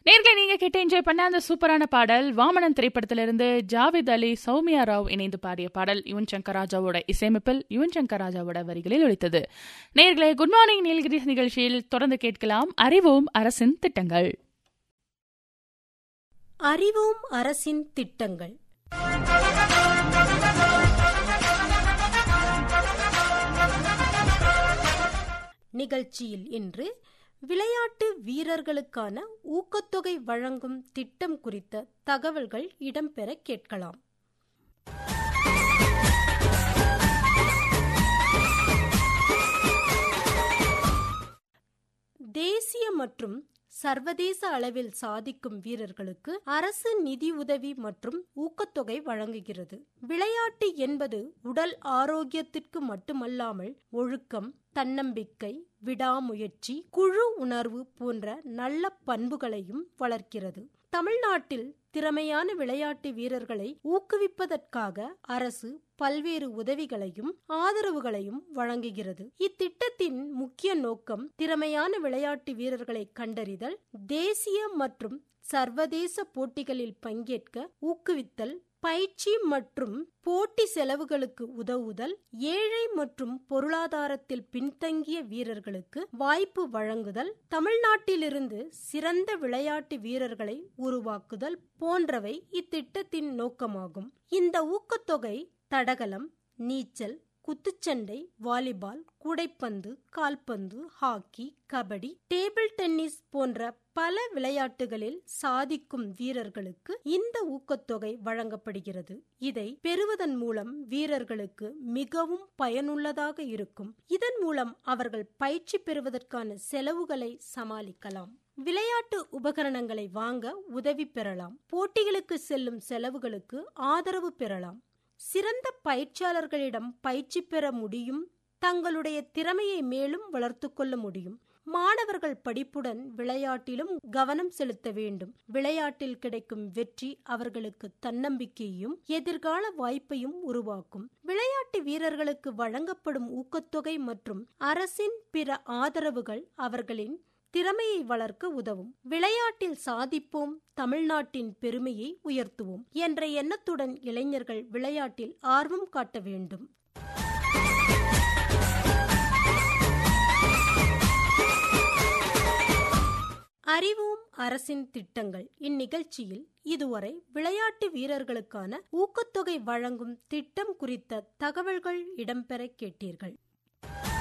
நேர்களை நீங்க கேட்டு என்ஜாய் பண்ண அந்த சூப்பரான பாடல் வாமனன் திரைப்படத்திலிருந்து ஜாவித் அலி சௌமியா ராவ் இணைந்து பாடிய பாடல் யுவன் சங்கர் ராஜாவோட இசையமைப்பில் யுவன் சங்கர் ராஜாவோட வரிகளில் ஒழித்தது நேர்களே குட் மார்னிங் நீலகிரி நிகழ்ச்சியில் தொடர்ந்து கேட்கலாம் அறிவோம் அரசின் திட்டங்கள் அறிவோம் அரசின் திட்டங்கள் நிகழ்ச்சியில் இன்று விளையாட்டு வீரர்களுக்கான ஊக்கத்தொகை வழங்கும் திட்டம் குறித்த தகவல்கள் இடம்பெற கேட்கலாம் தேசிய மற்றும் சர்வதேச அளவில் சாதிக்கும் வீரர்களுக்கு அரசு நிதி உதவி மற்றும் ஊக்கத்தொகை வழங்குகிறது விளையாட்டு என்பது உடல் ஆரோக்கியத்திற்கு மட்டுமல்லாமல் ஒழுக்கம் தன்னம்பிக்கை விடாமுயற்சி குழு உணர்வு போன்ற நல்ல பண்புகளையும் வளர்க்கிறது தமிழ்நாட்டில் திறமையான விளையாட்டு வீரர்களை ஊக்குவிப்பதற்காக அரசு பல்வேறு உதவிகளையும் ஆதரவுகளையும் வழங்குகிறது இத்திட்டத்தின் முக்கிய நோக்கம் திறமையான விளையாட்டு வீரர்களை கண்டறிதல் தேசிய மற்றும் சர்வதேச போட்டிகளில் பங்கேற்க ஊக்குவித்தல் பயிற்சி மற்றும் போட்டி செலவுகளுக்கு உதவுதல் ஏழை மற்றும் பொருளாதாரத்தில் பின்தங்கிய வீரர்களுக்கு வாய்ப்பு வழங்குதல் தமிழ்நாட்டிலிருந்து சிறந்த விளையாட்டு வீரர்களை உருவாக்குதல் போன்றவை இத்திட்டத்தின் நோக்கமாகும் இந்த ஊக்கத்தொகை தடகளம் நீச்சல் குத்துச்சண்டை வாலிபால் கூடைப்பந்து கால்பந்து ஹாக்கி கபடி டேபிள் டென்னிஸ் போன்ற பல விளையாட்டுகளில் சாதிக்கும் வீரர்களுக்கு இந்த ஊக்கத்தொகை வழங்கப்படுகிறது இதை பெறுவதன் மூலம் வீரர்களுக்கு மிகவும் பயனுள்ளதாக இருக்கும் இதன் மூலம் அவர்கள் பயிற்சி பெறுவதற்கான செலவுகளை சமாளிக்கலாம் விளையாட்டு உபகரணங்களை வாங்க உதவி பெறலாம் போட்டிகளுக்கு செல்லும் செலவுகளுக்கு ஆதரவு பெறலாம் சிறந்த பயிற்சியாளர்களிடம் பயிற்சி பெற முடியும் தங்களுடைய திறமையை மேலும் வளர்த்து கொள்ள முடியும் மாணவர்கள் படிப்புடன் விளையாட்டிலும் கவனம் செலுத்த வேண்டும் விளையாட்டில் கிடைக்கும் வெற்றி அவர்களுக்கு தன்னம்பிக்கையும் எதிர்கால வாய்ப்பையும் உருவாக்கும் விளையாட்டு வீரர்களுக்கு வழங்கப்படும் ஊக்கத்தொகை மற்றும் அரசின் பிற ஆதரவுகள் அவர்களின் திறமையை வளர்க்க உதவும் விளையாட்டில் சாதிப்போம் தமிழ்நாட்டின் பெருமையை உயர்த்துவோம் என்ற எண்ணத்துடன் இளைஞர்கள் விளையாட்டில் ஆர்வம் காட்ட வேண்டும் அறிவோம் அரசின் திட்டங்கள் இந்நிகழ்ச்சியில் இதுவரை விளையாட்டு வீரர்களுக்கான ஊக்கத்தொகை வழங்கும் திட்டம் குறித்த தகவல்கள் இடம்பெற கேட்டீர்கள்